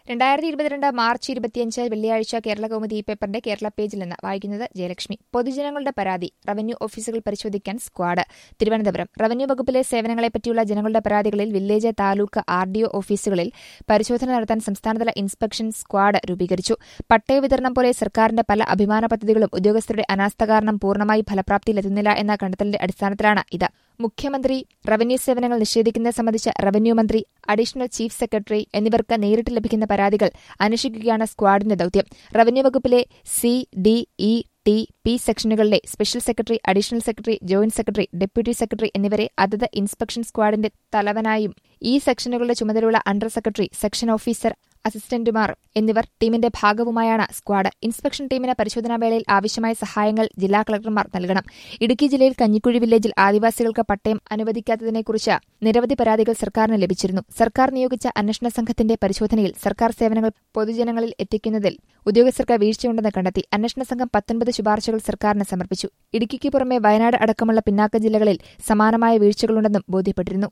രണ്ടായിരത്തി ഇരുപത്തിരണ്ട് മാർച്ച് ഇരുപത്തിയഞ്ച് വെള്ളിയാഴ്ച കേരള കൗമുദി ഈ പേപ്പറിന്റെ കേരള പേജിൽ നിന്ന് വായിക്കുന്നത് ജയലക്ഷ്മി പൊതുജനങ്ങളുടെ പരാതി റവന്യൂ ഓഫീസുകൾ പരിശോധിക്കാൻ സ്ക്വാഡ് തിരുവനന്തപുരം റവന്യൂ വകുപ്പിലെ സേവനങ്ങളെപ്പറ്റിയുള്ള ജനങ്ങളുടെ പരാതികളിൽ village taluk R D O ഓഫീസുകളിൽ പരിശോധന നടത്താൻ സംസ്ഥാനതല ഇൻസ്പെക്ഷൻ സ്ക്വാഡ് രൂപീകരിച്ചു പട്ടയ വിതരണം പോലെ സർക്കാരിന്റെ പല അഭിമാന പദ്ധതികളും ഉദ്യോഗസ്ഥരുടെ അനാസ്ഥ കാരണം പൂർണ്ണമായി ഫലപ്രാപ്തിയിലെത്തുന്നില്ല എന്ന കണ്ടെത്തലിന്റെ അടിസ്ഥാനത്തിലാണ് ഇത് മുഖ്യമന്ത്രി റവന്യൂ സേവനങ്ങൾ നിഷേധിക്കുന്നത് സംബന്ധിച്ച് റവന്യൂ മന്ത്രി അഡീഷണൽ ചീഫ് സെക്രട്ടറി എന്നിവർക്ക് നേരിട്ട് ലഭിക്കുന്ന പരാതികൾ അന്വേഷിക്കുകയാണ് സ്ക്വാഡിന്റെ ദൌത്യം റവന്യൂ വകുപ്പിലെ C D E T P സെക്ഷനുകളിലെ special secretary additional secretary joint secretary deputy secretary എന്നിവരെ അതത് ഇൻസ്പെക്ഷൻ സ്ക്വാഡിന്റെ തലവനായും ഈ സെക്ഷനുകളുടെ ചുമതലയുള്ള അണ്ടർ സെക്രട്ടറി സെക്ഷൻ ഓഫീസർ അസിസ്റ്റന്റുമാർ എന്നിവർ ടീമിന്റെ ഭാഗവുമായാണ് സ്ക്വാഡ് ഇൻസ്പെക്ഷൻ ടീമിന് പരിശോധനാ വേളയിൽ ആവശ്യമായ സഹായങ്ങൾ ജില്ലാ കളക്ടർമാർ നൽകണം ഇടുക്കി ജില്ലയിൽ കഞ്ഞിക്കുഴി വില്ലേജിൽ ആദിവാസികൾക്ക് പട്ടയം അനുവദിക്കാത്തതിനെക്കുറിച്ച് നിരവധി പരാതികൾ സർക്കാരിന് ലഭിച്ചിരുന്നു സർക്കാർ നിയോഗിച്ച അന്വേഷണ സംഘത്തിന്റെ പരിശോധനയിൽ സർക്കാർ സേവനങ്ങൾ പൊതുജനങ്ങളിൽ എത്തിക്കുന്നതിൽ ഉദ്യോഗസ്ഥർക്ക് വീഴ്ചയുണ്ടെന്ന് കണ്ടെത്തി അന്വേഷണ സംഘം പത്തൊൻപത് ശുപാർശകൾ സർക്കാരിന് സമർപ്പിച്ചു ഇടുക്കിക്ക് പുറമെ വയനാട് അടക്കമുള്ള പിന്നാക്ക ജില്ലകളിൽ സമാനമായ വീഴ്ചകളുണ്ടെന്നും ബോധ്യപ്പെട്ടിരുന്നു